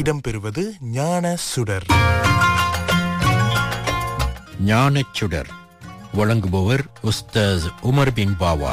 இடம்பெறுவது ஞான சுடர் ஞானச்சுடர் வழங்குபவர் உஸ்தாஸ் உமர் பின் பாவா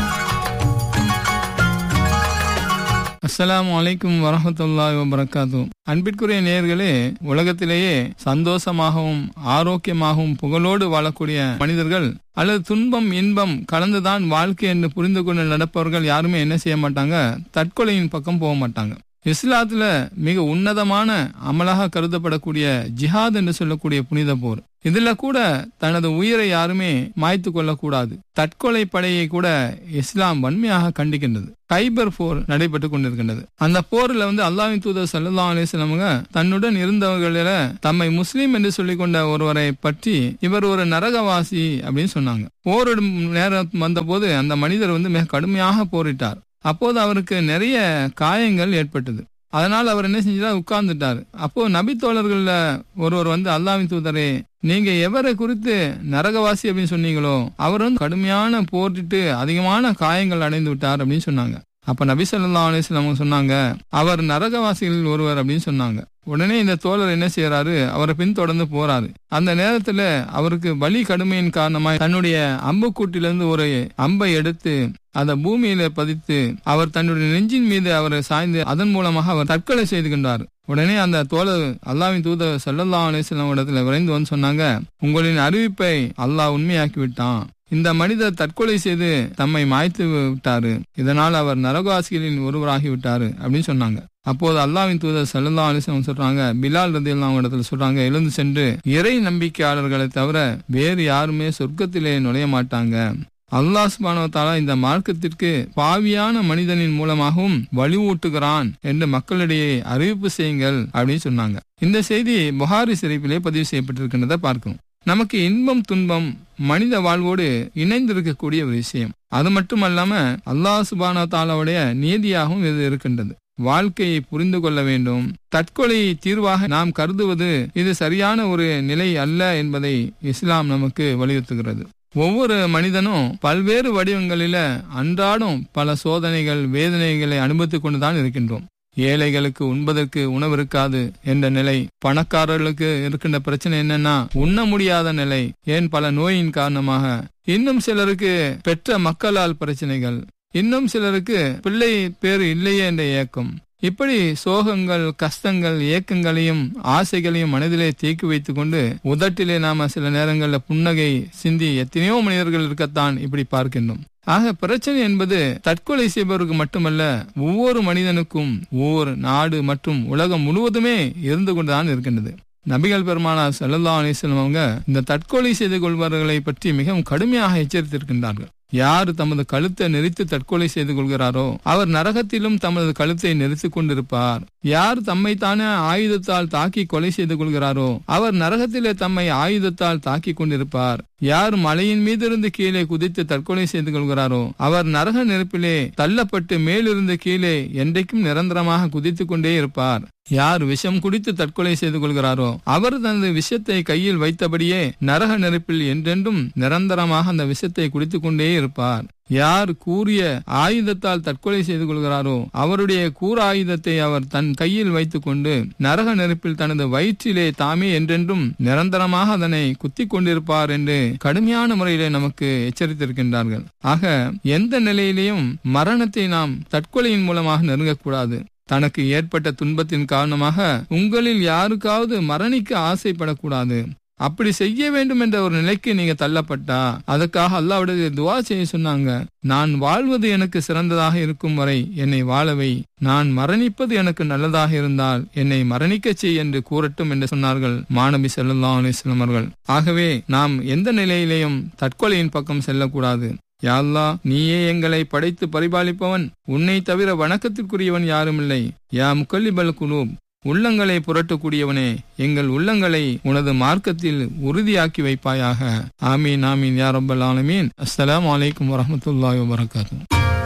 அஸ்ஸலாமு அலைக்கும் வரஹமத்துல்லாஹி வபரகாத்து அன்பிற்குரிய நேயர்களே உலகத்திலேயே சந்தோஷமாகவும் ஆரோக்கியமாகவும் புகழோடு வாழக்கூடிய மனிதர்கள் அல்லது துன்பம் இன்பம் கலந்துதான் வாழ்க்கை என்று புரிந்து கொண்டு நடப்பவர்கள் யாருமே என்ன செய்ய மாட்டாங்க தற்கொலையின் பக்கம் போக மாட்டாங்க இஸ்லாத்துல மிக உன்னதமான அமலாக கருதப்படக்கூடிய ஜிஹாத் என்று சொல்லக்கூடிய புனித போர் இதுல கூட தனது உயிரை யாருமே மாய்த்து கொள்ளக்கூடாது தற்கொலை படையை கூட இஸ்லாம் வன்மையாக கண்டிக்கின்றது கைபர் போர் நடைபெற்று கொண்டிருக்கின்றது அந்த போர்ல வந்து அல்லாவின் தூதர் சல்லா அலிஸ்லாமுங்க தன்னுடன் இருந்தவர்களில தம்மை முஸ்லீம் என்று சொல்லிக் கொண்ட ஒருவரை பற்றி இவர் ஒரு நரகவாசி அப்படின்னு சொன்னாங்க போரிடும் நேரம் வந்தபோது அந்த மனிதர் வந்து மிக கடுமையாக போரிட்டார் அப்போது அவருக்கு நிறைய காயங்கள் ஏற்பட்டது அதனால் அவர் என்ன செஞ்சார் உட்கார்ந்துட்டார் அப்போ நபி தோழர்கள்ல ஒருவர் வந்து அல்லாவின் தூதரே நீங்க எவரை குறித்து நரகவாசி அப்படின்னு சொன்னீங்களோ அவர் வந்து கடுமையான போரிட்டு அதிகமான காயங்கள் அடைந்து விட்டார் அப்படின்னு சொன்னாங்க அப்ப நபி சொல்லா அலிஸ்லாம் சொன்னாங்க அவர் நரகவாசிகளில் ஒருவர் அப்படின்னு சொன்னாங்க உடனே இந்த தோழர் என்ன செய்யறாரு அவரை பின்தொடர்ந்து போறாரு அந்த நேரத்துல அவருக்கு வலி கடுமையின் காரணமாய் தன்னுடைய அம்புக்கூட்டிலிருந்து ஒரு அம்பை எடுத்து அதை பூமியில பதித்து அவர் தன்னுடைய நெஞ்சின் மீது அவரை சாய்ந்து அதன் மூலமாக அவர் தற்கொலை செய்து கொண்டார் உடனே அந்த தோழர் அல்லாவின் தூதர் சல்லல்லா அலிஸ்லாம் இடத்துல விரைந்து வந்து சொன்னாங்க உங்களின் அறிவிப்பை அல்லாஹ் உண்மையாக்கி விட்டான் இந்த மனிதர் தற்கொலை செய்து தம்மை மாய்த்து விட்டாரு இதனால் அவர் நரகவாசிகளின் ஒருவராகி விட்டாரு அப்படின்னு சொன்னாங்க அப்போது அல்லாவின் தூதர் சல்லா அலிஸ்லாம் சொல்றாங்க பிலால் ரதி அவங்க இடத்துல சொல்றாங்க எழுந்து சென்று இறை நம்பிக்கையாளர்களை தவிர வேறு யாருமே சொர்க்கத்திலே நுழைய மாட்டாங்க அல்லாஹ் சுபானவத்தாலா இந்த மார்க்கத்திற்கு பாவியான மனிதனின் மூலமாகவும் வலிவூட்டுகிறான் என்று மக்களிடையே அறிவிப்பு செய்யுங்கள் அப்படின்னு சொன்னாங்க இந்த செய்தி புகாரி சிறைப்பிலே பதிவு செய்யப்பட்டிருக்கின்றதை பார்க்கணும் நமக்கு இன்பம் துன்பம் மனித வாழ்வோடு இணைந்திருக்கக்கூடிய ஒரு விஷயம் அது மட்டுமல்லாம அல்லாஹ் சுபான தாலாவுடைய நீதியாகவும் இது இருக்கின்றது வாழ்க்கையை புரிந்து கொள்ள வேண்டும் தற்கொலையை தீர்வாக நாம் கருதுவது இது சரியான ஒரு நிலை அல்ல என்பதை இஸ்லாம் நமக்கு வலியுறுத்துகிறது ஒவ்வொரு மனிதனும் பல்வேறு வடிவங்களில அன்றாடம் பல சோதனைகள் வேதனைகளை அனுபவித்துக் கொண்டுதான் இருக்கின்றோம் ஏழைகளுக்கு உண்பதற்கு உணவு இருக்காது என்ற நிலை பணக்காரர்களுக்கு இருக்கின்ற பிரச்சனை என்னன்னா உண்ண முடியாத நிலை ஏன் பல நோயின் காரணமாக இன்னும் சிலருக்கு பெற்ற மக்களால் பிரச்சனைகள் இன்னும் சிலருக்கு பிள்ளை பேர் இல்லையே என்ற ஏக்கம் இப்படி சோகங்கள் கஷ்டங்கள் ஏக்கங்களையும் ஆசைகளையும் மனதிலே தேக்கி வைத்துக் கொண்டு உதட்டிலே நாம சில நேரங்களில் புன்னகை சிந்தி எத்தனையோ மனிதர்கள் இருக்கத்தான் இப்படி பார்க்கின்றோம் ஆக பிரச்சனை என்பது தற்கொலை செய்பவருக்கு மட்டுமல்ல ஒவ்வொரு மனிதனுக்கும் ஒவ்வொரு நாடு மற்றும் உலகம் முழுவதுமே இருந்து கொண்டுதான் இருக்கின்றது நபிகள் பெருமானார் சல்லல்லா அலிஸ்லாம் அவங்க இந்த தற்கொலை செய்து கொள்பவர்களை பற்றி மிகவும் கடுமையாக எச்சரித்திருக்கின்றார்கள் யார் தமது கழுத்தை நெரித்து தற்கொலை செய்து கொள்கிறாரோ அவர் நரகத்திலும் தமது கழுத்தை நெரித்துக் கொண்டிருப்பார் யார் தம்மை தானே ஆயுதத்தால் தாக்கி கொலை செய்து கொள்கிறாரோ அவர் நரகத்திலே தம்மை ஆயுதத்தால் தாக்கி கொண்டிருப்பார் யார் மலையின் மீதிருந்து கீழே குதித்து தற்கொலை செய்து கொள்கிறாரோ அவர் நரக நெருப்பிலே தள்ளப்பட்டு மேலிருந்து கீழே என்றைக்கும் நிரந்தரமாக குதித்துக் கொண்டே இருப்பார் யார் விஷம் குடித்து தற்கொலை செய்து கொள்கிறாரோ அவர் தனது விஷத்தை கையில் வைத்தபடியே நரக நெருப்பில் என்றென்றும் நிரந்தரமாக அந்த விஷத்தை குடித்துக் கொண்டே இருப்பார் யார் கூறிய ஆயுதத்தால் தற்கொலை செய்து கொள்கிறாரோ அவருடைய கூற ஆயுதத்தை அவர் தன் கையில் வைத்துக் கொண்டு நரக நெருப்பில் தனது வயிற்றிலே தாமே என்றென்றும் நிரந்தரமாக அதனை குத்தி கொண்டிருப்பார் என்று கடுமையான முறையிலே நமக்கு எச்சரித்திருக்கின்றார்கள் ஆக எந்த நிலையிலேயும் மரணத்தை நாம் தற்கொலையின் மூலமாக நெருங்கக்கூடாது தனக்கு ஏற்பட்ட துன்பத்தின் காரணமாக உங்களில் யாருக்காவது மரணிக்க ஆசைப்படக்கூடாது அப்படி செய்ய வேண்டும் என்ற ஒரு நிலைக்கு நீங்க தள்ளப்பட்டா அதுக்காக அல்லாவுடைய துவா செய்ய சொன்னாங்க நான் வாழ்வது எனக்கு சிறந்ததாக இருக்கும் வரை என்னை வாழவை நான் மரணிப்பது எனக்கு நல்லதாக இருந்தால் என்னை மரணிக்க செய் என்று கூறட்டும் என்று சொன்னார்கள் மாணவி செல்லல்லா அலிஸ்லாம் அவர்கள் ஆகவே நாம் எந்த நிலையிலேயும் தற்கொலையின் பக்கம் செல்லக்கூடாது யாழ்லா நீயே எங்களை படைத்து பரிபாலிப்பவன் உன்னை தவிர வணக்கத்திற்குரியவன் யாருமில்லை யா முக்கல்லிபல் குலூப் உள்ளங்களை புரட்டக்கூடியவனே எங்கள் உள்ளங்களை உனது மார்க்கத்தில் உறுதியாக்கி வைப்பாயாக ஆமீன் ஆமீன் யா ரப்பல் ஆலமீன் அஸ்ஸலாமு அலைக்கும் வரஹ்மத்துல்லாஹி வபரகாத்துஹு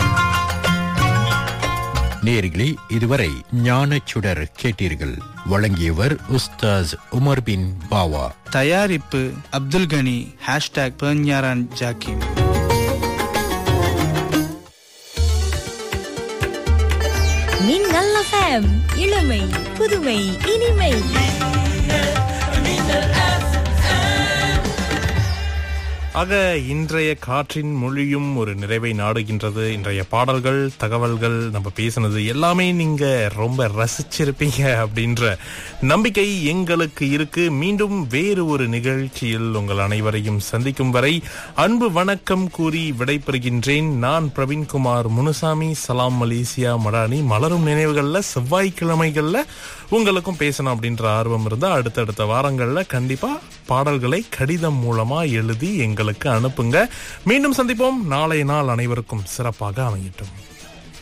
நேர்களே இதுவரை ஞானச்சுடர் கேட்டீர்கள் வழங்கியவர் உஸ்தாஸ் உமர் பின் பாவா தயாரிப்பு அப்துல் கனி ஹேஷ்டாக் பெர்ஞாரான் ஜாக்கிம் மின்னல் எஃப்எம் இளமை புதுமை இனிமை ஆக இன்றைய காற்றின் மொழியும் ஒரு நிறைவை நாடுகின்றது இன்றைய பாடல்கள் தகவல்கள் நம்ம பேசினது எல்லாமே நீங்க ரொம்ப ரசிச்சிருப்பீங்க அப்படின்ற நம்பிக்கை எங்களுக்கு இருக்கு மீண்டும் வேறு ஒரு நிகழ்ச்சியில் உங்கள் அனைவரையும் சந்திக்கும் வரை அன்பு வணக்கம் கூறி விடைபெறுகின்றேன் நான் பிரவீன்குமார் முனுசாமி சலாம் மலேசியா மடானி மலரும் நினைவுகள்ல செவ்வாய்க்கிழமைகள்ல உங்களுக்கும் பேசணும் அப்படின்ற ஆர்வம் இருந்தா அடுத்தடுத்த வாரங்கள்ல கண்டிப்பா பாடல்களை கடிதம் மூலமா எழுதி எங்களுக்கு அனுப்புங்க மீண்டும் சந்திப்போம் நாளை நாள் அனைவருக்கும் சிறப்பாக அமையட்டும்